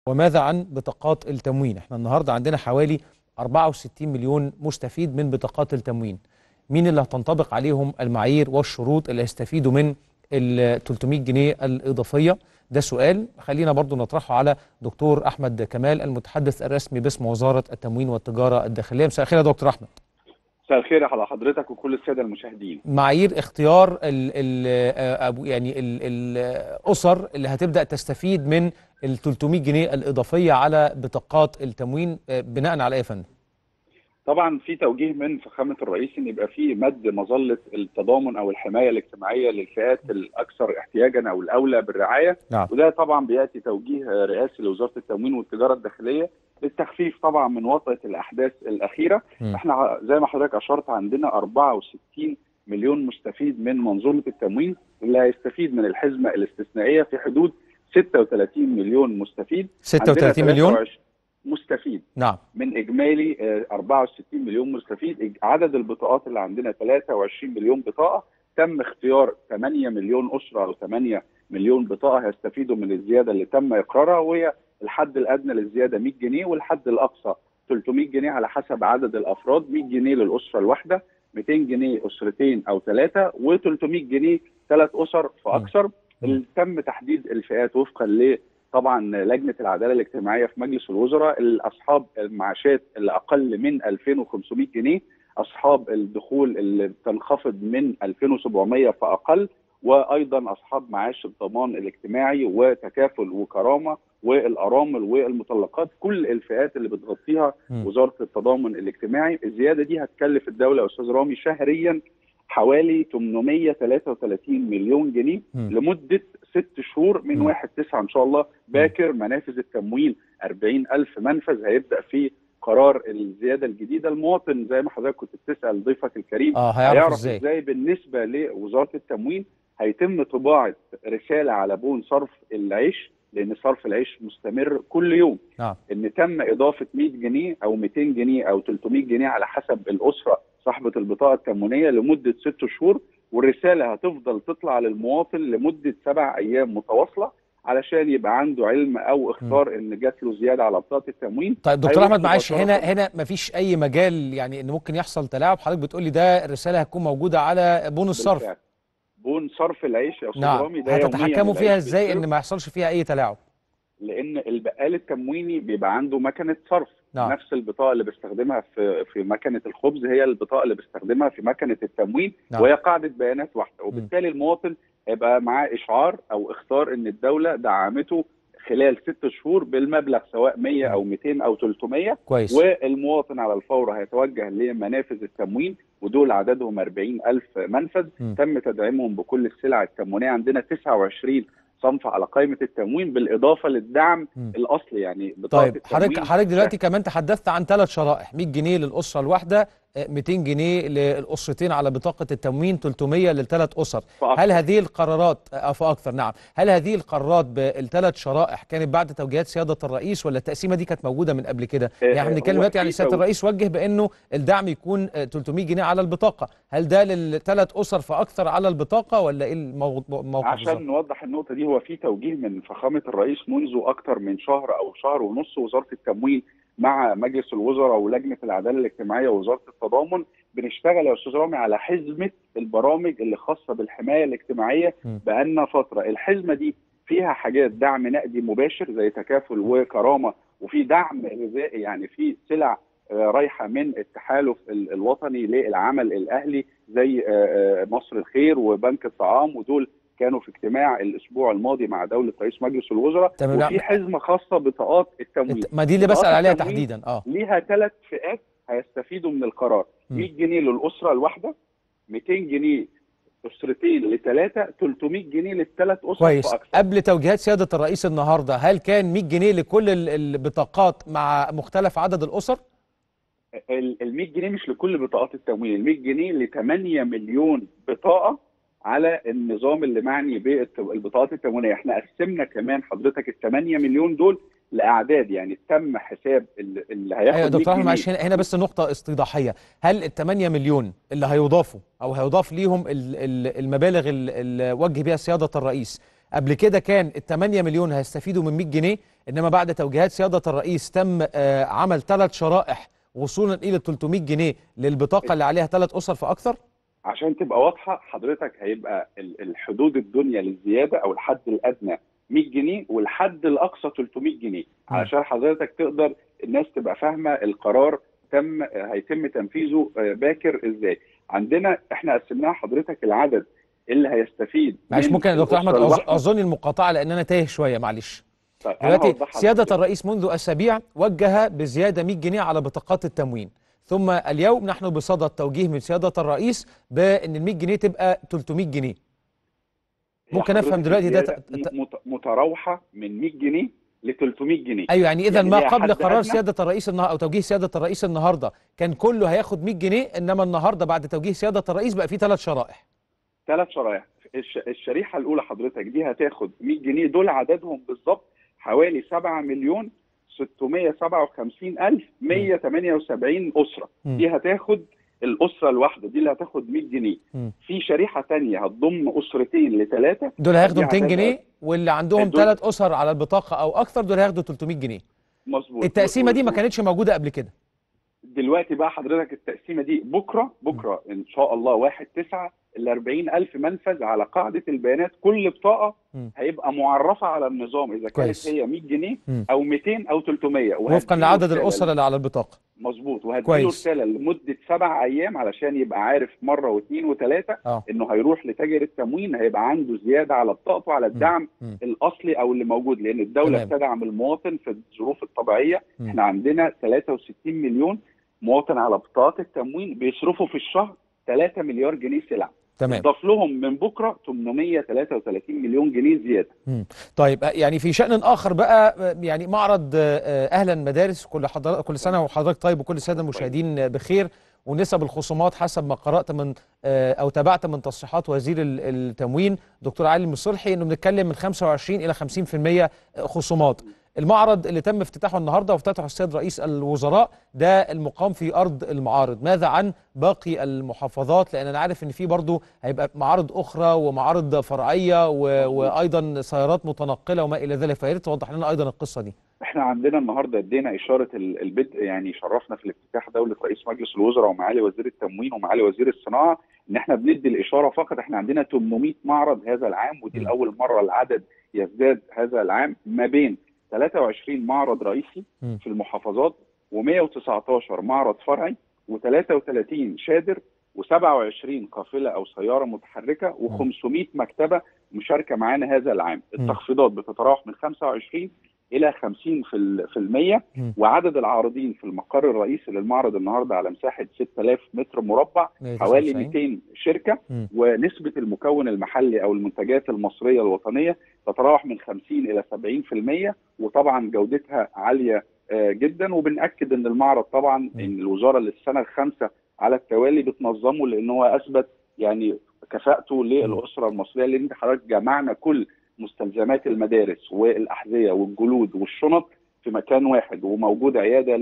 وماذا عن بطاقات التموين احنا النهارده عندنا حوالي 64 مليون مستفيد من بطاقات التموين مين اللي هتنطبق عليهم المعايير والشروط اللي هيستفيدوا من ال 300 جنيه الإضافية ده سؤال خلينا برضو نطرحه على دكتور أحمد كمال المتحدث الرسمي باسم وزارة التموين والتجارة الداخلية مساء الخير يا دكتور أحمد مساء الخير على حضرتك وكل الساده المشاهدين معايير اختيار ال ال أبو يعني ال الأسر اللي هتبدأ تستفيد من ال 300 جنيه الإضافية على بطاقات التموين بناء على إيه يا فندم؟ طبعا في توجيه من فخامه الرئيس ان يبقى في مد مظله التضامن او الحمايه الاجتماعيه للفئات الاكثر احتياجا او الاولى بالرعايه نعم. وده طبعا بياتي توجيه رئاسي لوزاره التموين والتجاره الداخليه للتخفيف طبعا من وطأة الاحداث الاخيره م. احنا زي ما حضرتك اشرت عندنا 64 مليون مستفيد من منظومه التموين اللي هيستفيد من الحزمه الاستثنائيه في حدود 36 مليون مستفيد 36 مليون مستفيد نعم من اجمالي آه، 64 مليون مستفيد إج- عدد البطاقات اللي عندنا 23 مليون بطاقه تم اختيار 8 مليون اسره او 8 مليون بطاقه هيستفيدوا من الزياده اللي تم اقرارها وهي الحد الادنى للزياده 100 جنيه والحد الاقصى 300 جنيه على حسب عدد الافراد 100 جنيه للاسره الواحده 200 جنيه اسرتين او ثلاثه و300 جنيه ثلاث اسر فاكثر اللي تم تحديد الفئات وفقا ل طبعا لجنه العداله الاجتماعيه في مجلس الوزراء اصحاب المعاشات اللي اقل من 2500 جنيه اصحاب الدخول اللي بتنخفض من 2700 فاقل وايضا اصحاب معاش الضمان الاجتماعي وتكافل وكرامه والارامل والمطلقات كل الفئات اللي بتغطيها م. وزاره التضامن الاجتماعي الزياده دي هتكلف الدوله يا استاذ رامي شهريا حوالي 833 مليون جنيه م. لمده ست شهور من م. 1 9 ان شاء الله باكر منافذ التمويل 40 ألف منفذ هيبدا في قرار الزياده الجديده المواطن زي ما حضرتك كنت بتسال ضيفك الكريم اه هيعرف هيعرف ازاي ازاي بالنسبه لوزاره التموين هيتم طباعه رساله على بون صرف العيش لان صرف العيش مستمر كل يوم نعم ان تم اضافه 100 جنيه او 200 جنيه او 300 جنيه على حسب الاسره صاحبه البطاقه التموينيه لمده ست شهور والرساله هتفضل تطلع للمواطن لمده سبع ايام متواصله علشان يبقى عنده علم او اختار ان جات له زياده على بطاقه التموين طيب دكتور هيروح احمد معلش هنا مباشرة. هنا مفيش اي مجال يعني ان ممكن يحصل تلاعب حضرتك بتقول لي ده الرساله هتكون موجوده على بون الصرف بالفعل. بون صرف العيش يا استاذ نعم رامي ده يومياً هتتحكموا فيها العيش ازاي بيتصرف. ان ما يحصلش فيها اي تلاعب لان البقال التمويني بيبقى عنده مكنه صرف نعم. نفس البطاقه اللي بيستخدمها في في مكنه الخبز هي البطاقه اللي بيستخدمها في مكنه التموين نعم. وهي قاعده بيانات واحده وبالتالي المواطن هيبقى معاه اشعار او اختار ان الدوله دعمته خلال ست شهور بالمبلغ سواء 100 او 200 او 300 كويس والمواطن على الفور هيتوجه لمنافذ التموين ودول عددهم 40 ألف منفذ م. تم تدعيمهم بكل السلع التموينية عندنا 29 صنف على قائمة التموين بالإضافة للدعم م. الأصلي يعني بطاقة طيب حضرتك التموين حضرتك دلوقتي كمان تحدثت عن ثلاث شرائح 100 جنيه للاسره الواحده آه، 200 جنيه للاسرتين على بطاقه التموين 300 للثلاث اسر فأكثر. هل هذه القرارات آه، فاكثر نعم هل هذه القرارات بالثلاث شرائح كانت بعد توجيهات سياده الرئيس ولا التقسيمه دي كانت موجوده من قبل كده آه، يعني احنا آه، بنتكلم هو دلوقتي في يعني سياده تو- الرئيس وجه بانه الدعم يكون آه، 300 جنيه على البطاقه هل ده للثلاث اسر فاكثر على البطاقه ولا ايه الموضوع الموقف عشان بالظبط؟ نوضح النقطة دي هو في توجيه من فخامة الرئيس منذ أكثر من شهر أو شهر ونص وزارة التموين مع مجلس الوزراء ولجنة العدالة الاجتماعية ووزارة التضامن بنشتغل يا أستاذ رامي على حزمة البرامج اللي خاصة بالحماية الاجتماعية م. بقالنا فترة الحزمة دي فيها حاجات دعم نقدي مباشر زي تكافل وكرامة وفي دعم غذائي يعني في سلع آه، رايحة من التحالف ال- الوطني للعمل الأهلي زي آه، آه، مصر الخير وبنك الطعام ودول كانوا في اجتماع الاسبوع الماضي مع دوله رئيس مجلس الوزراء تمام. وفي حزمه خاسه بطاقات التموين الت- ما دي اللي بسال بطاقات عليها التموين تحديدا اه ليها ثلاث فئات هيستفيدوا من القرار م. 100 جنيه للاسره الواحده 200 جنيه اسرتين لثلاثه 300 جنيه للثلاث اسر كويس فاكثر قبل توجيهات سياده الرئيس النهارده هل كان 100 جنيه لكل ال- البطاقات مع مختلف عدد الاسر ال 100 جنيه مش لكل بطاقات التموين ال 100 جنيه ل 8 مليون بطاقه على النظام اللي معني بالبطاقات التموينيه احنا قسمنا كمان حضرتك ال 8 مليون دول لاعداد يعني تم حساب اللي اللي هياخد ايوه 100 دكتور احمد جنيه. معلش هنا هنا بس نقطه استيضاحيه هل ال 8 مليون اللي هيضافوا او هيضاف ليهم ال- ال- المبالغ ال- اللي وجه بيها سياده الرئيس قبل كده كان ال 8 مليون هيستفيدوا من 100 جنيه انما بعد توجيهات سياده الرئيس تم آه، عمل ثلاث شرائح وصولا الى 300 جنيه للبطاقه اللي عليها ثلاث اسر فاكثر عشان تبقى واضحه حضرتك هيبقى ال- الحدود الدنيا للزياده او الحد الادنى 100 جنيه والحد الاقصى 300 جنيه مم. علشان حضرتك تقدر الناس تبقى فاهمه القرار تم هيتم تنفيذه آه، باكر ازاي عندنا احنا قسمناها حضرتك العدد اللي هيستفيد معلش من ممكن يا دكتور احمد الأسرة أظ- الواحدة. اظن المقاطعه لان انا تايه شويه معلش طيب أنا دلوقتي هوضح سياده لحضرتك. الرئيس منذ اسابيع وجه بزياده 100 جنيه على بطاقات التموين ثم اليوم نحن بصدد توجيه من سياده الرئيس بان ال 100 جنيه تبقى 300 جنيه هي ممكن أفهم حضرتك دلوقتي ده الزيادة ت- ت- مت- متراوحه من 100 جنيه ل 300 جنيه ايوه يعني اذا يعني ما ليها قبل حد قرار أدنى؟ سياده الرئيس النهارده او توجيه سياده الرئيس النهارده كان كله هياخد 100 جنيه انما النهارده بعد توجيه سياده الرئيس بقى في ثلاث شرائح ثلاث شرايح الش... الشريحه الاولى حضرتك دي هتاخد 100 جنيه دول عددهم بالظبط حوالي 7 مليون 657 الف 178 اسره مم. دي هتاخد الاسره الواحده دي اللي هتاخد 100 جنيه مم. في شريحه تانية هتضم اسرتين لثلاثه دول هياخدوا دي 200 عددها- جنيه واللي عندهم دول- ثلاث اسر على البطاقه او اكثر دول هياخدوا 300 جنيه مظبوط التقسيمه دي ما و- كانتش موجوده قبل كده دلوقتي بقى حضرتك التقسيمه دي بكره بكره ان شاء الله 1 9 ال 40 الف منفذ على قاعده البيانات كل بطاقه مم. هيبقى معرفه على النظام اذا كويس. كانت هي 100 جنيه مم. او 200 او 300 وفقا وهديله لعدد رسالة- الاسر اللي على البطاقه مظبوط وهديله كويس. رساله لمده سبع ايام علشان يبقى عارف مره واثنين وثلاثه اه انه هيروح لتاجر التموين هيبقى عنده زياده على بطاقته على الدعم مم. الاصلي او اللي موجود لان الدوله تمام. بتدعم المواطن في الظروف الطبيعيه مم. احنا عندنا 63 مليون مواطن على بطاقات التموين بيصرفوا في الشهر 3 مليار جنيه سلع تمام ضاف لهم من بكره 833 مليون جنيه زياده طيب آه، يعني في شأن آخر بقى آه، يعني معرض آه، آه، أهلا مدارس كل حضر... كل سنة وحضرتك طيب وكل السادة المشاهدين آه، بخير ونسب الخصومات حسب ما قرأت من آه، أو تابعت من تصريحات وزير ال- التموين دكتور علي المصلحي إنه بنتكلم من 25 إلى 50% خصومات المعرض اللي تم افتتاحه النهارده وافتتحه السيد رئيس الوزراء ده المقام في ارض المعارض ماذا عن باقي المحافظات لان انا عارف ان في برضه هيبقى معارض اخرى ومعارض فرعيه و... وايضا سيارات متنقله وما الى ذلك فيا ريت توضح لنا ايضا القصه دي احنا عندنا النهارده ادينا اشاره ال- البدء يعني شرفنا في الافتتاح دوله رئيس مجلس الوزراء ومعالي وزير التموين ومعالي وزير الصناعه ان احنا بندي الاشاره فقط احنا عندنا 800 معرض هذا العام ودي م. لاول مره العدد يزداد هذا العام ما بين 23 معرض رئيسي م. في المحافظات و119 معرض فرعي و33 شادر و27 قافله او سياره متحركه و500 مكتبه مشاركه معانا هذا العام التخفيضات بتتراوح من 25 الى 50 في ال- في المية مم. وعدد العارضين في المقر الرئيسي للمعرض النهارده على مساحه 6000 متر مربع 199. حوالي 200 شركه مم. ونسبه المكون المحلي او المنتجات المصريه الوطنيه تتراوح من 50 الى 70% وطبعا جودتها عاليه آه، جدا وبناكد ان المعرض طبعا ان الوزاره للسنه الخامسه على التوالي بتنظمه لان هو اثبت يعني كفاءته للاسره المصريه لان حضرتك جمعنا كل مستلزمات المدارس والاحذيه والجلود والشنط في مكان واحد وموجود عياده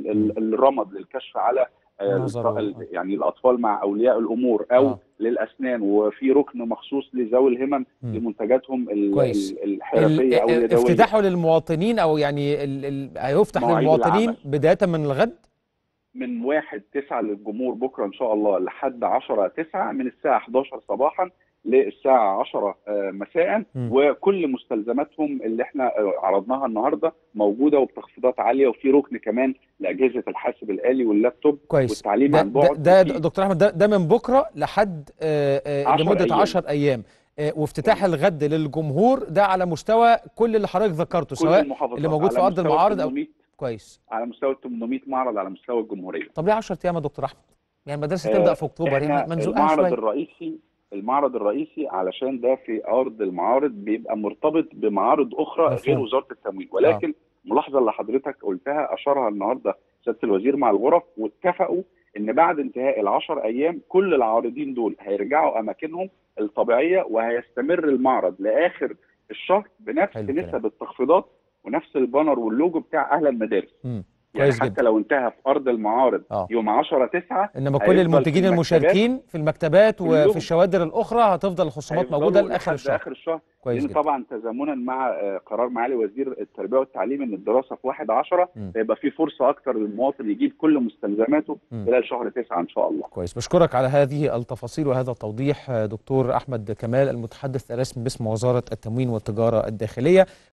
للرمد للكشف على آه، نظر ال- و- يعني الاطفال مع اولياء الامور او آه. للاسنان وفي ركن مخصوص لذوي الهمم مم. لمنتجاتهم ال- كويس. ال- الحرفيه او ال- اليدويه افتتاحه للمواطنين او يعني ال... ال... هيفتح مواعيد للمواطنين العمل. بدايه من الغد من 1 9 للجمهور بكره ان شاء الله لحد 10 9 من الساعه 11 صباحا للساعه 10 آه، مساء مم. وكل مستلزماتهم اللي احنا آه، عرضناها النهارده موجوده وبتخفيضات عاليه وفي ركن كمان لاجهزه الحاسب الالي واللابتوب كويس والتعليم ده, عن ده, بعد ده وفي- دكتور احمد ده, ده من بكره لحد آه، آه، 10 لمده أيام. 10 ايام آه، وافتتاح الغد للجمهور ده على مستوى كل اللي حضرتك ذكرته كل سواء المحافظات اللي موجود على في ارض مستوى المعارض او 800 كويس على مستوى 800 معرض على مستوى الجمهوريه طب ليه 10 ايام يا دكتور احمد يعني المدرسه آه، تبدا في اكتوبر احنا يعني منزوقها المعرض شويه الرئيسي المعرض الرئيسي علشان ده في ارض المعارض بيبقى مرتبط بمعارض اخرى مفهوم. غير وزاره التموين ولكن الملاحظه اللي حضرتك قلتها اشارها النهارده سياده الوزير مع الغرف واتفقوا ان بعد انتهاء العشر ايام كل العارضين دول هيرجعوا اماكنهم الطبيعيه وهيستمر المعرض لاخر الشهر بنفس حلو الكلام. نسب التخفيضات ونفس البانر واللوجو بتاع اهل المدارس مم. كويس حتى جدا. لو انتهى في ارض المعارض آه. يوم 10 9 انما كل هيفضل في المنتجين المكتبات المشاركين في المكتبات وفي كلهم. الشوادر الاخرى هتفضل الخصومات هيفضلوا موجوده لاخر لحد الشهر اخر الشهر كويس لان جدا طبعا تزامنا مع آه، قرار معالي وزير التربيه والتعليم ان الدراسه في 1 10 مم. هيبقى في فرصه اكتر للمواطن يجيب كل مستلزماته مم. خلال شهر 9 ان شاء الله كويس بشكرك على هذه التفاصيل وهذا التوضيح آه، دكتور احمد كمال المتحدث الرسمي باسم وزاره التموين والتجاره الداخليه